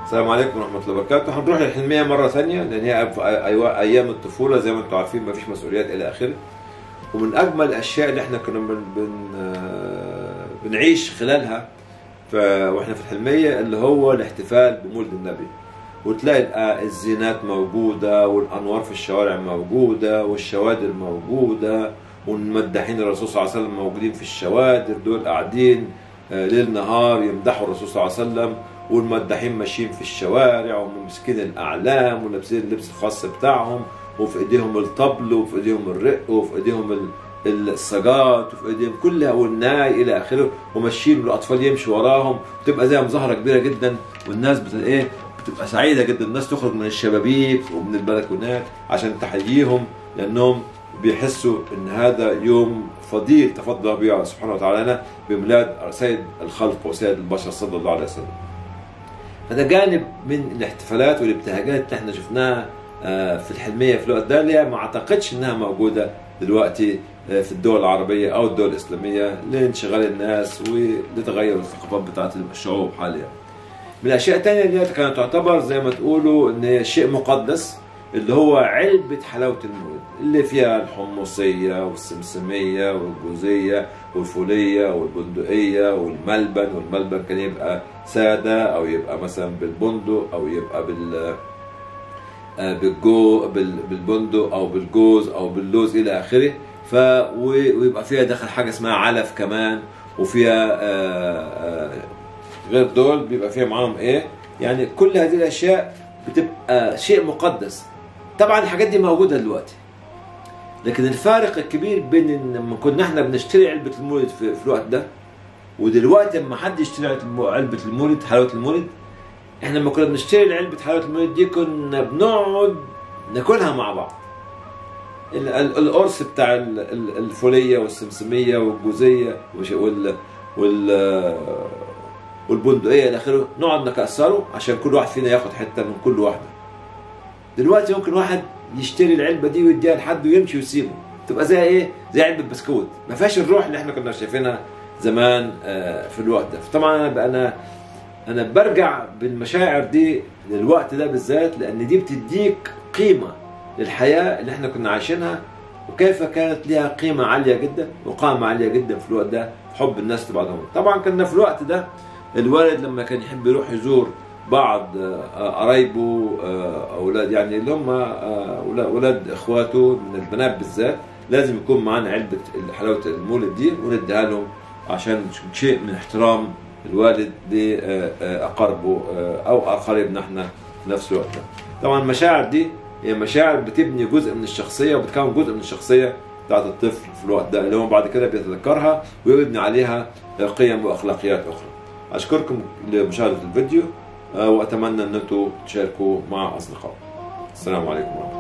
السلام عليكم ورحمة الله وبركاته هنروح للحلمية مرة ثانية لأن هي أيوة- أيوة أيام الطفولة زي ما أنتم عارفين ما فيش مسؤوليات إلى آخره ومن أجمل الأشياء اللي إحنا كنا بن بن آه، بنعيش خلالها ف... وإحنا في الحلمية اللي هو الاحتفال بمولد النبي وتلاقي الآ- الزينات موجودة والأنوار في الشوارع موجودة والشوادر موجودة والمداحين الرسول صلى الله عليه وسلم موجودين في الشوادر دول قاعدين آه، ليل نهار يمدحوا الرسول صلى الله عليه وسلم والمداحين ماشيين في الشوارع وماسكين الاعلام ولابسين اللبس الخاص بتاعهم وفي ايديهم الطبل وفي ايديهم الرق وفي ايديهم ال- السجات وفي ايديهم كلها والناي الى اخره وماشيين والاطفال يمشوا وراهم بتبقى زي مظاهره كبيره جدا والناس بت ايه بتبقى سعيده جدا الناس تخرج من الشبابيك ومن البلكونات عشان تحييهم لانهم بيحسوا ان هذا يوم فضيل تفضل به سبحانه وتعالى بميلاد سيد الخلق وسيد البشر صلى الله عليه وسلم. فده جانب من الاحتفالات والابتهاجات اللي احنا شفناها آه، في الحلميه في الوقت ده اللي هي ما اعتقدش انها موجوده دلوقتي آه، في الدول العربيه او الدول الاسلاميه لانشغال الناس ولتغير الثقافات بتاعت الشعوب حاليا. من الاشياء الثانيه اللي هي كانت تعتبر زي ما تقولوا ان هي شيء مقدس اللي هو علبة حلاوة المولد اللي فيها الحمصية والسمسمية والجوزية والفولية والبندقية والملبن والملبن كان يبقى سادة أو يبقى مثلا بالبندق أو يبقى بال آه، بالجو بال- بالبندق أو بالجوز أو باللوز إلى آخره ف و- ويبقى فيها داخل حاجة اسمها علف كمان وفيها آه، آه، غير دول بيبقى فيها معاهم ايه يعني كل هذه الاشياء بتبقى شيء مقدس طبعا الحاجات دي موجوده دلوقتي لكن الفارق الكبير بين ان لما كنا احنا بنشتري علبه المولد في, في الوقت ده ودلوقتي لما حد يشتري علبة- علبه المولد حلاوه المولد احنا لما كنا بنشتري علبه حلاوه المولد دي كنا بنقعد ناكلها مع بعض ال- ال- القرص بتاع ال- ال- الفوليه والسمسميه والجوزيه وش- وال وال والبندقيه الى اخره نقعد نكسره عشان كل واحد فينا ياخد حته من كل واحده دلوقتي ممكن واحد يشتري العلبه دي ويديها لحد ويمشي ويسيبه تبقى زي ايه زي علبه بسكوت ما فيهاش الروح اللي احنا كنا شايفينها زمان آه، في الوقت ده فطبعا انا انا انا برجع بالمشاعر دي للوقت ده بالذات لان دي بتديك قيمه للحياه اللي احنا كنا عايشينها وكيف كانت لها قيمه عاليه جدا وقامه عاليه جدا في الوقت ده حب الناس لبعضهم طبعا كنا في الوقت ده الوالد لما كان يحب يروح يزور بعض آه، قرايبه آه، اولاد يعني اللي هم آه، أولا- اولاد اخواته من البنات بالذات لازم يكون معانا علبه حلاوه المولد دي ونديها لهم عشان شيء من احترام الوالد لاقاربه آه، او اقاربنا احنا في نفس الوقت ده. طبعا المشاعر دي هي مشاعر بتبني جزء من الشخصيه وبتكون جزء من الشخصيه بتاعت الطفل في الوقت ده اللي هو بعد كده بيتذكرها ويبني عليها قيم واخلاقيات اخرى. اشكركم لمشاهده الفيديو آه، واتمنى ان انتم تشاركوا مع اصدقائكم. السلام عليكم ورحمه الله